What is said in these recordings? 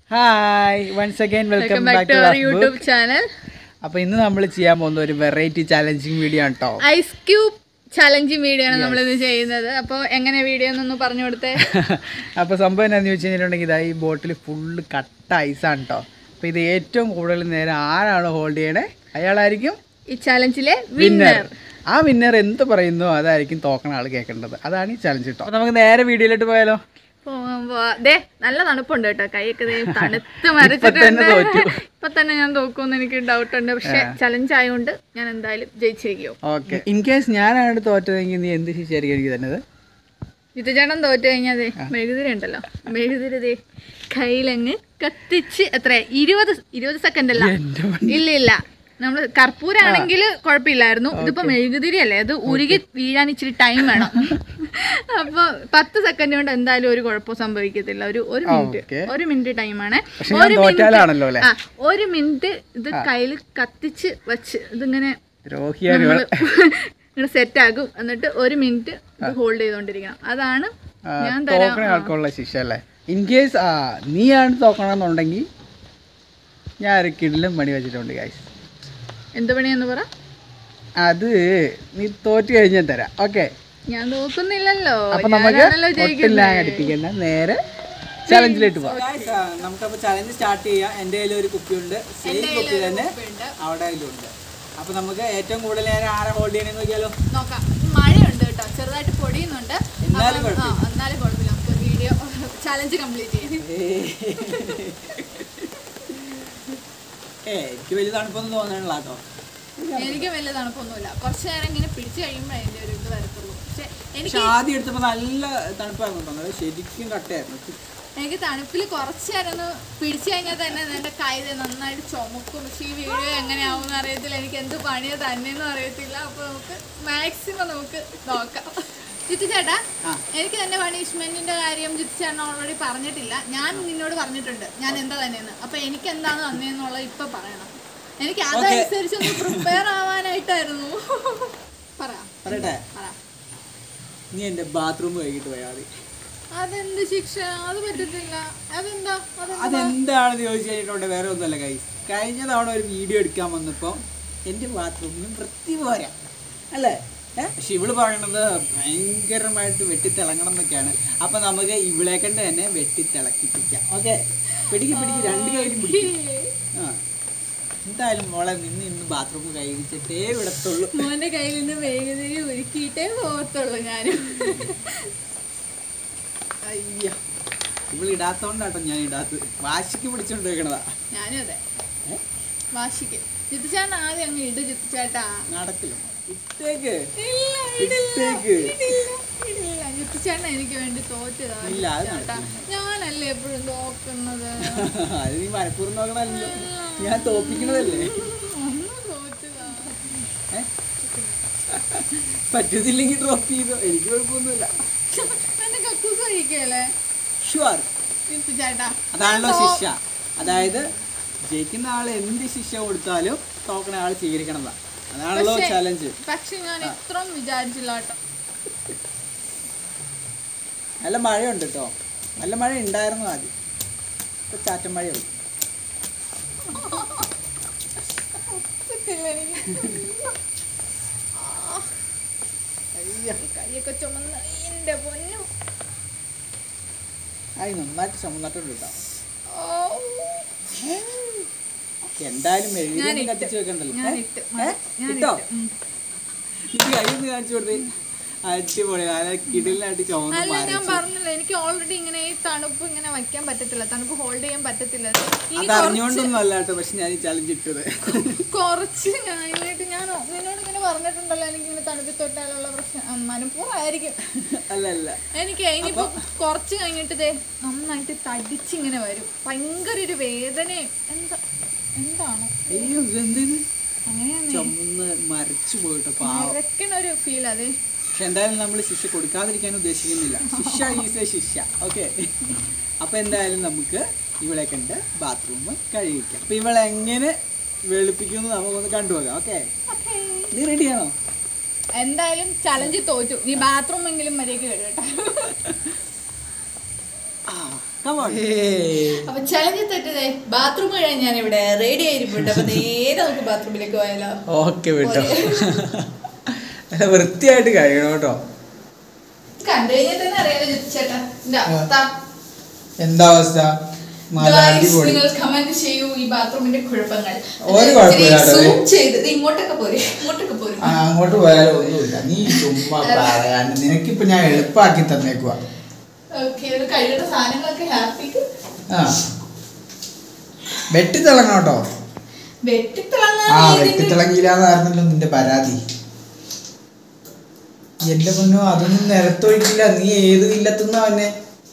Hi once again welcome welcome back back to to our YouTube channel അപ്പൊ ഇന്ന് നമ്മൾ ചെയ്യാൻ പോകുന്ന ഒരു വെറൈറ്റി ചാലഞ്ചിങ് വീഡിയോ ആണ് കേട്ടോ ഐസ് ക്യൂബ് ചലഞ്ചിങ് വീഡിയോ ആണ് നമ്മൾ ഇന്ന് ചെയ്യുന്നത് അപ്പോൾ എങ്ങനെ വീഡിയോ എന്നൊന്ന് പറഞ്ഞു കൊടുത്തേ അപ്പൊ സംഭവം എന്താണെന്ന് ചോദിച്ചു കഴിഞ്ഞിട്ടുണ്ടെങ്കിൽ ഇതാ ഈ ബോട്ടിൽ ഫുള്ള് കട്ട ഐസാണ് കേട്ടോ അപ്പൊ ഇത് ഏറ്റവും കൂടുതൽ നേരം ആരാണ് ഹോൾഡ് ചെയ്യണേ അയാളായിരിക്കും ഈ ചലഞ്ചിലെ വിന്നർ വിന്നർ ആ വിന്നർ എന്ത് പറയുന്നു അതായിരിക്കും തോക്കണ ആൾ കേൾക്കേണ്ടത് അതാണ് ഈ ചലഞ്ച് കേട്ടോ അപ്പൊ നമുക്ക് നേരെ വീഡിയോയിലോട്ട് പോയാലോ ദേ നല്ല തണുപ്പുണ്ട് കേട്ടോ കൈയൊക്കെ ദേ തണുത്ത് തന്നെ മരച്ചിട്ടുണ്ട് തോറ്റു. ഇപ്പൊ തന്നെ ഞാൻ തോക്കുമെന്ന് എനിക്ക് ഡൗട്ട് ഉണ്ട് പക്ഷെ ചലഞ്ച് ആയതുകൊണ്ട് ഞാൻ എന്തായാലും ജയിച്ചിരിക്കും ഓക്കെ ഇൻ കേസ് ഞാനാണ് തോറ്റതെങ്കിൽ നീ എന്ത് ശിക്ഷയായിരിക്കും എനിക്ക് തന്നത് ജിത്തുചേട്ടൻ തോറ്റു കഴിഞ്ഞാൽ ദേ മെഴുകുതിരി ഉണ്ടല്ലോ മെഴുകുതിരി ദേ കയ്യിലങ്ങ് കത്തിച്ച് എത്ര ഇരുപത് ഇരുപത് സെക്കൻഡ് അല്ല എൻ്റെ ഇല്ല ഇല്ല നമ്മൾ കർപ്പൂരാണെങ്കിൽ കുഴപ്പമില്ലായിരുന്നു ഇതിപ്പോ മെഴുകുതിരി അല്ലേ അത് ഉരുകി വീഴാൻ ഇച്ചിരി ടൈം വേണം അപ്പൊ പത്ത് സെക്കൻഡ് കൊണ്ട് എന്തായാലും ഒരു കുഴപ്പവും സംഭവിക്കത്തില്ല ഒരു ഒരു മിനിറ്റ് ഓക്കേ. ഒരു മിനിറ്റ് ടൈമാണ് പക്ഷെ ഞാൻ തോറ്റാലാണല്ലോ അല്ലേ ആ ഒരു മിനിറ്റ് ഇത് കയ്യിൽ കത്തിച്ച് വെച്ച് ഇതിങ്ങനെ ദ്രോഹിയാണ് നമ്മള് ഇങ്ങനെ സെറ്റ് ആകും എന്നിട്ട് ഒരു മിനിറ്റ് ഇത് ഹോൾഡ് ചെയ്തോണ്ടിരിക്കണം അതാണ് ഞാൻ തരാം തോക്കണ ആൾക്കുള്ള ശിക്ഷ അല്ലേ ഇൻ കേസ് ആ നീയാണ് തോക്കണമെന്നുണ്ടെങ്കിൽ ഞാൻ ഒരു കിടിലും പണി വെച്ചിട്ടുണ്ട് ഗൈസ് എന്ത് പണിയെന്ന് പറ അത് നീ തോറ്റ് കഴിഞ്ഞാൽ തരാം ഓക്കെ ഞാൻ നോക്കുന്നില്ലല്ലോ അപ്പൊ നമുക്ക് ഞാനാണല്ലോ ഒട്ടും ജയിക്കുന്നത് ലാഗ് അടിപ്പിക്കണ്ട നേരെ ചലഞ്ചിലേക്ക് പോവാം നമുക്കപ്പോൾ ചലഞ്ച് സ്റ്റാർട്ട് ചെയ്യാം എൻ്റെ കയ്യിൽ ഒരു കുപ്പിയുണ്ട് സെയിം കുപ്പി തന്നെ അവിടെ ഉണ്ട് അപ്പൊ നമുക്ക് ഏറ്റവും കൂടുതൽ നേരം ആരെ ഹോൾഡ് ചെയ്യണമെന്ന് നോക്കിയാലോ നോക്കാം മഴയുണ്ട് കേട്ടോ ചെറുതായിട്ട് പൊടിയുന്നുണ്ട് എന്നാലും അപ്പം, ആ, എന്നാലും കുഴപ്പമില്ല നമുക്ക് വീഡിയോ ചലഞ്ച് കംപ്ലീറ്റ് ചെയ്യാം ഏ എനിക്ക് വലിയ തണുപ്പൊന്നും തോന്നണില്ല കേട്ടോ എനിക്ക് വലിയ തണുപ്പൊന്നുമില്ല കുറച്ച് നേരം ഇങ്ങനെ പിടിച്ചു കഴിയുമ്പോൾ അതിന്റെ ഒരു ഇത് വരത്തുള്ളൂ പക്ഷെ എനിക്ക് പക്ഷെ ആദ്യം എടുത്തപ്പോ നല്ല തണുപ്പായിരുന്നു തോന്നുന്നത് ശരിക്കും കട്ടയായിരുന്നു എനിക്ക് തണുപ്പിൽ കുറച്ച് നേരം ഒന്ന് പിടിച്ചു കഴിഞ്ഞാൽ തന്നെ എന്റെ കൈ ദേ നന്നായിട്ട് ചുമക്കും പക്ഷെ ഈ വീഡിയോ എങ്ങനെയാവും എന്ന് അറിയത്തില്ല എനിക്ക് എന്ത് പണിയോ തന്നെയെന്നും അറിയത്തില്ല അപ്പൊ നമുക്ക് മാക്സിമം നമുക്ക് നോക്കാം ജിത്തു ചേട്ടാ ആ. എനിക്ക് തന്നെ പണിഷ്മെന്റിന്റെ കാര്യം ജിത്തു ചേട്ടൻ ഓൾറെഡി പറഞ്ഞിട്ടില്ല ഞാൻ നിന്നോട് പറഞ്ഞിട്ടുണ്ട് ഞാൻ എന്താ തന്നെയെന്ന് അപ്പൊ എനിക്ക് എന്താണ് തന്നെയെന്നുള്ളത് ഇപ്പൊ പറയണം എനിക്ക് അതനുസരിച്ച് ഒന്ന് പ്രിപ്പയർ ആവാനായിട്ടായിരുന്നു പറ പറയട്ടെ പറ നീ എന്റെ ബാത്റൂം കഴുകിട്ട് പോയാൽ മതി അതെന്ത് ശിക്ഷ അത് പറ്റത്തില്ല അതെന്താ അത് അതെന്താണെന്ന് ചോദിച്ചു കഴിഞ്ഞിട്ടുണ്ട് വേറെ ഒന്നുമല്ല കൈ കഴിഞ്ഞ തവണ ഒരു വീഡിയോ എടുക്കാൻ വന്നപ്പോൾ എൻ്റെ ബാത്റൂമിലും വൃത്തി പോരാ അല്ലേ ഏ? പക്ഷെ ഇവള് പറയണത് ഭയങ്കരമായിട്ട് വെട്ടിത്തിളങ്ങണം എന്നൊക്കെയാണ് അപ്പൊ നമുക്ക് ഇവളെ കണ്ട് തന്നെ വെട്ടിത്തിളക്കിപ്പിക്കാം ഓക്കെ പിടിക്ക് പിടിക്ക് രണ്ട് കൈയിലും പിടിക്കും ആ എന്തായാലും മോളെ നിന്ന് ഇന്ന് ബാത്റൂം കഴിച്ചിട്ടേ വിടത്തുള്ളൂ മോന്റെ കയ്യിൽ നിന്ന് വേഗതയിൽ ഒരുക്കിയിട്ടേ പോകത്തുള്ളൂ ഞാനും അയ്യ ഇവൾ ഇടാത്തോണ്ടാട്ടോ ഞാൻ ഇടാത്തത് വാശിക്ക് പിടിച്ചോണ്ട് വെക്കണതാ ഞാനും അതെ ഏ? വാശിക്ക് ജിത്തുചേട്ടൻ ആദ്യം അങ്ങ് ഇട് ജിത്തുചേട്ടാ നടക്കില്ല ഇട്ടേക്ക് ഇല്ല ഇടില്ല ഇട്ടേക്ക് ഇടില്ല ഇടില്ല ജിത്തുചേട്ടൻ എനിക്ക് വേണ്ടി തോറ്റതാ ഇല്ല, അത് ചേട്ടാ ഞാനല്ലേ എപ്പോഴും തോക്കുന്നത് അത് നീ മനഃപൂർവ്വം നോക്കണല്ലോ ഞാൻ തോപ്പിക്കണതല്ലേ ഒന്ന് തോറ്റതാ ഏ? പറ്റുന്നില്ലെങ്കിൽ ഡ്രോപ്പ് ചെയ്തോ എനിക്ക് കുഴപ്പമൊന്നുമില്ല എന്റെ കക്കൂസ് കഴിക്കല്ലേ ഷുവർ ജിത്തുചേട്ടാ അതാണല്ലോ ശിക്ഷ അതായത് ജയിക്കുന്ന ആൾ എന്ത് ശിക്ഷ കൊടുത്താലും തോക്കണ ആൾ സ്വീകരിക്കണതാ അതാണല്ലോ പക്ഷേ- ചലഞ്ച് പക്ഷെ ഞാൻ ഇത്രയും വിചാരിച്ചില്ല കേട്ടോ നല്ല മഴയുണ്ട് കേട്ടോ നല്ല മഴ ഉണ്ടായിരുന്നു ആദ്യം ഇപ്പൊ ചാറ്റൻ മഴയായി ഒക്കത്തില്ല എനിക്ക് അയ്യ കൈയൊക്കെ ചുമന്ന് എന്റെ പൊന്നു ആയി നന്നായിട്ട് ചുമന്നിട്ടുണ്ട് കേട്ടോ ഓ. എന്തായാലും മെഴുകുതിരി ഞാനിട്ട്. കത്തിച്ച് വെക്കണ്ടല്ലോ ഞാൻ ഏ? ഇട്ട് ഏ? ഞാൻ ഇട്ടോ ഇട്ട്. ഉം. ഇത് കയ്യൊന്ന് കാണിച്ചു കൊടുത്തേ അടിപൊളി നല്ല കിടിലായിട്ട് ചുവന്ന് അല്ല ഞാൻ മരച്ചു പറഞ്ഞില്ല എനിക്ക് ഓൾറെഡി ഇങ്ങനെ ഈ തണുപ്പ് ഇങ്ങനെ വയ്ക്കാൻ പറ്റത്തില്ല തണുപ്പ് ഹോൾഡ് ചെയ്യാൻ പറ്റത്തില്ല ഇനി അത് അറിഞ്ഞുകൊണ്ടൊന്നും അല്ല കേട്ടോ പക്ഷെ ഞാൻ ഈ ചലഞ്ച് ഇട്ടത് കുറച്ച് കഴിഞ്ഞിട്ട് ഞാൻ നിന്നോട് ഇങ്ങനെ പറഞ്ഞിട്ടുണ്ടല്ലോ എനിക്ക് ഇങ്ങനെ തണുപ്പിൽ തൊട്ടാലുള്ള പ്രശ്നം മനഃപൂർവ്വമായിരിക്കും അല്ല അല്ല എനിക്ക് ഇനിയിപ്പോ കുറച്ച് കഴിഞ്ഞിട്ട് ദേ നന്നായിട്ട് തടിച്ചിങ്ങനെ വരും ഭയങ്കര ഒരു വേദനയും എന്താ എന്താണ് അയ്യോ ഇതെന്ത് അങ്ങനെയാണ് ചുമന്ന് മരച്ചു പോയിട്ടോ പാവം മരക്കണ ഒരു ഫീൽ അതെ പക്ഷെ എന്തായാലും നമ്മൾ ശിക്ഷ കൊടുക്കാതിരിക്കാൻ ഉദ്ദേശിക്കുന്നില്ല ശിക്ഷ ഈസ് എ ശിക്ഷ ഓക്കെ അപ്പൊ എന്തായാലും നമുക്ക് ഇവളെ കണ്ട് ബാത്റൂം കഴിയിക്കാം അപ്പൊ ഇവളെ എങ്ങനെ വെളുപ്പിക്കുമെന്ന് നമുക്കൊന്ന് കണ്ടുപോകാം ഓക്കെ നീ റെഡിയാണോ എന്തായാലും ചലഞ്ച് തോറ്റു നീ ബാത്റൂം എങ്കിലും മര്യാദക്ക് കേട്ടോ ആ Come on. അപ്പൊ ചലഞ്ച് തെറ്റതേ ബാത്റൂം കഴിഞ്ഞ് ഞാൻ ഇവിടെ റെഡി ആയിരിക്കും അപ്പൊ നേരെ നമുക്ക് ബാത്റൂമിലേക്ക് പോയാലോ ഓക്കെ വിട്ടോ നല്ല വൃത്തിയായിട്ട് കഴിയണം കേട്ടോ കണ്ടു കഴിഞ്ഞാൽ തന്നെ അറിയാലോ ചേട്ടാ ഇതാ, ആ. താ. എന്താ അവസ്ഥ നല്ല Guys, അടിപൊളി നിങ്ങൾ കമന്റ് ചെയ്യൂ ഈ ബാത്റൂമിന്റെ കുഴപ്പങ്ങൾ ഒരു കുഴപ്പമില്ല കേട്ടോ. സൂം ചെയ്ത് ദേ ഇങ്ങോട്ടൊക്കെ പോരെ ഇങ്ങോട്ടൊക്കെ പോരെ ആ, അങ്ങോട്ട് പോയാലും ഒന്നുമില്ല നീ ചുമ്മാ പറയാണ്ട് നിനക്കിപ്പോ ഞാൻ എളുപ്പാക്കി തന്നേക്കുവാ ഓക്കെ ഒരു കഴിയുടെ സാധനങ്ങളൊക്കെ ഹാപ്പിക്ക് ആ വെട്ടി തിളങ്ങണം കേട്ടോ വെട്ടിത്തിളങ്ങാൻ ആ ഇതിന്റെ- വെട്ടിത്തിളങ്ങിയില്ലാന്നായിരുന്നല്ലോ നിന്റെ പരാതി എന്റെ പൊന്നോ അതൊന്നും നിലത്തൊഴിക്കില്ല നീ ഏത് ഇല്ലത്തുന്ന അവനെ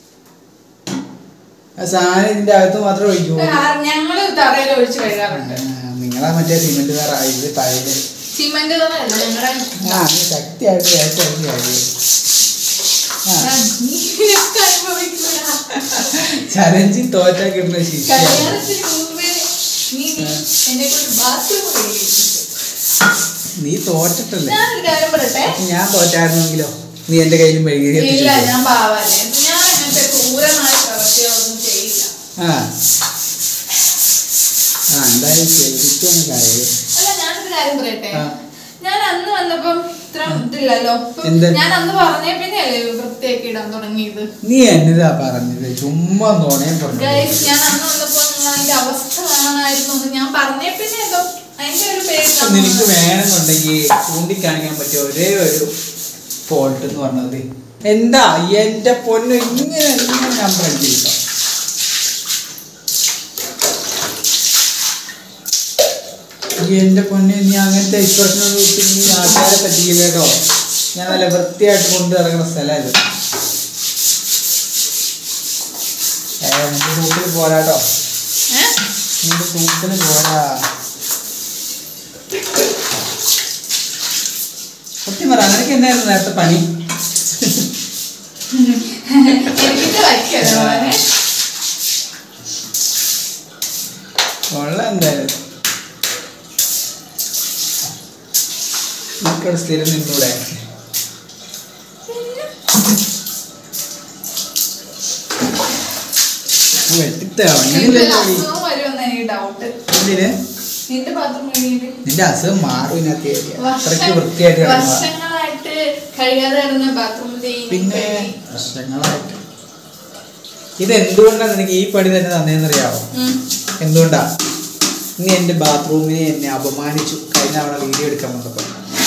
ആ സാധനം ഇതിന്റെ അകത്ത് മാത്രമേ ഒഴിക്കൂ ആ, ഞങ്ങള് തറയിൽ ഒഴിച്ച് കഴുകാറുണ്ട് നിങ്ങളാ മറ്റേ സിമെന്റ് തറ ഇത് ടൈല് സിമന്റ് തറയല്ല ഞങ്ങളുടെ ആ നീ ശക്തിയായിട്ട് കയറ്റി അടിച്ച് കഴിയും ആ നീയൊക്കെ അനുഭവിക്കൂടാ. ചലഞ്ചിൽ തോറ്റാ കിട്ടുന്ന ശിക്ഷ കല്യാണത്തിന് മുമ്പേ നീ നീ എന്നെ കൊണ്ട് ബാത്റൂം കഴുകിയിട്ടുണ്ട് നീ തോറ്റിട്ടല്ലേ ഞാനൊരു കാര്യം പറയട്ടെ ഞാൻ തോറ്റായിരുന്നെങ്കിലോ നീ എന്റെ കയ്യിലും മെഴുകി ഇല്ല എത്തിച്ചിട്ടോ? ഞാൻ പാവല്ലേ ഞാൻ അങ്ങനത്തെ ക്രൂരമായ പ്രവൃത്തികളൊന്നും ചെയ്യില്ല ആ ആ എന്തായാലും ശരിക്കും കാര്യം അല്ല ഞാനൊരു കാര്യം പറയട്ടെ ആ. ഞാൻ അന്ന് വന്നപ്പം ഇത്ര ഇതില്ലല്ലോ ഇപ്പം എന്ത്? ഞാൻ അന്ന് പറഞ്ഞേ പിന്നെയല്ലേ വൃത്തിയാക്കി ഇടാൻ തുടങ്ങിയത് നീ എന്നതാ പറഞ്ഞത് ചുമ്മാ നോണേ പറഞ്ഞു ഗൈസ് ഞാൻ അന്ന് വന്നപ്പോ നിങ്ങൾ അതിന്റെ അവസ്ഥ കാണാനായിരുന്നു എന്ന് ഞാൻ പറഞ്ഞേ പിന്നെ എന്തോ അതിന്റെ ഒരു പേര് നിനക്ക് വേണമെന്നുണ്ടെങ്കിൽ ചൂണ്ടിക്കാണിക്കാൻ പറ്റിയ ഒരേ ഒരു ഫോൾട്ട് എന്ന് പറഞ്ഞത് എന്താ എന്റെ പൊന്ന് ഇങ്ങനെ ഇങ്ങനെ നമ്പർ അടിച്ചിട്ടോ എന്റെ പൊന്നെ നീ അങ്ങനത്തെ എക്സ്പ്രഷൻ നീ ആൾക്കാരെ പറ്റിക്കില്ല കേട്ടോ ഞാൻ നല്ല വൃത്തിയായിട്ട് കൊണ്ടു നടക്കുന്ന സ്ഥലമായത് നിന്റെ സൂട്ടിൽ പോരാട്ടോ ഏഹ് നിന്റെ സൂട്ടിന് പോരാ സത്യം പറ നിനക്ക് എന്തായിരുന്നു നേരത്തെ പണി എനിക്കിട്ട് വയ്ക്കല്ലോ മോനെ കൊള്ളാം എന്തായാലും നമുക്കവിടെ സ്ഥിരം നിന്നൂടെ വെട്ടിത്തോ നിന്റെ അങ്ങനെയല്ലേ അസുഖം വരുമെന്ന് എനിക്ക് ഡൗട്ട് എന്തിന് നിന്റെ പാത്രം കഴുകിയിട്ട് നിന്റെ അസുഖം മാറും ഇതിനകത്ത് അത്രയ്ക്ക് വർഷം- വൃത്തിയായിട്ട് കിടക്കുക വർഷങ്ങളായിട്ട് കഴുകാതെ കിടന്ന ബാത്റൂമിന്റെ ഈ പിന്നെ കഴുകി. വർഷങ്ങളായിട്ട് ഇത് എന്തുകൊണ്ടാണ് നിനക്ക് ഈ പണി തന്നെ തന്നേന്നറിയാവോ ഉം. എന്തുകൊണ്ടാ നീ എന്റെ ബാത്റൂമിനെ എന്നെ അപമാനിച്ചു കഴിഞ്ഞ തവണ വീഡിയോ എടുക്കാൻ വന്നപ്പോ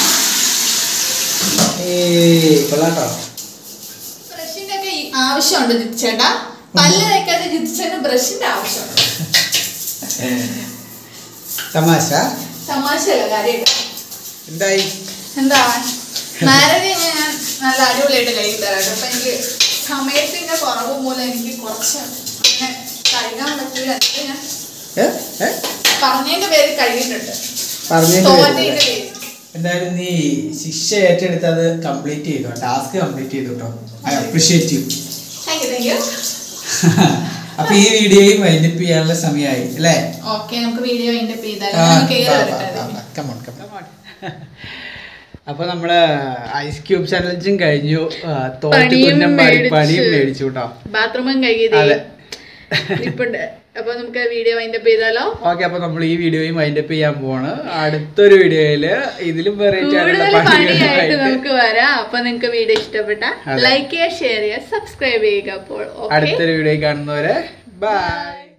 ഏയ് കൊള്ളാട്ടോ ബ്രഷിന്റെ ഒക്കെ ഈ ആവശ്യമുണ്ട് ജിത്ചേട്ടാ പല്ല് തേക്കാതെ ജിത്ചേട്ടന് ബ്രഷിന്റെ ആവശ്യമുണ്ട് തമാശ തമാശയല്ല കാര്യമായിട്ട് എന്തായി എന്താ മാരേജ് ഞാൻ നല്ല അടിപൊളിയായിട്ട് കഴുകി തരാം കേട്ടോ അപ്പൊ എനിക്ക് സമയത്തിന്റെ കുറവ് മൂലം എനിക്ക് കുറച്ച് അങ്ങനെ കഴുകാൻ പറ്റൂല എന്നിട്ട് ഞാൻ ഏ? ഏ? പറഞ്ഞതിന്റെ പേര് കഴുകിയിട്ടുണ്ട് പറഞ്ഞതിന്റെ തോറ്റതിന്റെ പേരില്ല. പേര് എന്തായാലും നീ ശിക്ഷ ഏറ്റെടുത്ത് അത് കംപ്ലീറ്റ് ചെയ്തു ടാസ്ക് കംപ്ലീറ്റ് ചെയ്തു കേട്ടോ I appreciate you thank you thank you അപ്പൊ ഈ വീഡിയോയും വൈൻഡപ്പ് ചെയ്യാനുള്ള സമയമായി അല്ലേ ഓക്കെ നമുക്ക് വീഡിയോ അതിന്റെ ചെയ്താലും കയറി വരട്ടെ അപ്പൊ നമ്മള് ഐസ് ക്യൂബ് ചലഞ്ചും കഴിഞ്ഞു ആ, തോറ്റ് പണിയും തുന്നം പാടി മേടിച്ച്. പണിയും മേടിച്ചു കേട്ടോ ബാത്റൂമും കഴുകി അതെ ഇപ്പുണ്ട് അപ്പൊ നമുക്ക് വീഡിയോ വൈൻഡപ്പ് ചെയ്താലോ ഓക്കെ അപ്പൊ നമ്മൾ ഈ വീഡിയോയും വൈൻഡപ്പ് ചെയ്യാൻ പോവാണ് അടുത്തൊരു വീഡിയോയില് ഇതിലും വെറൈറ്റി കൂടുതൽ പണിയായിട്ട് നമുക്ക് വരാം അപ്പൊ നിങ്ങൾക്ക് വീഡിയോ ഇഷ്ടപ്പെട്ട അതെ. ലൈക്ക് ചെയ്യുക ഷെയർ ചെയ്യുക സബ്സ്ക്രൈബ് ചെയ്യുക അപ്പോൾ ഓക്കെ അടുത്തൊരു വീഡിയോ കാണുന്നവരെ ബൈ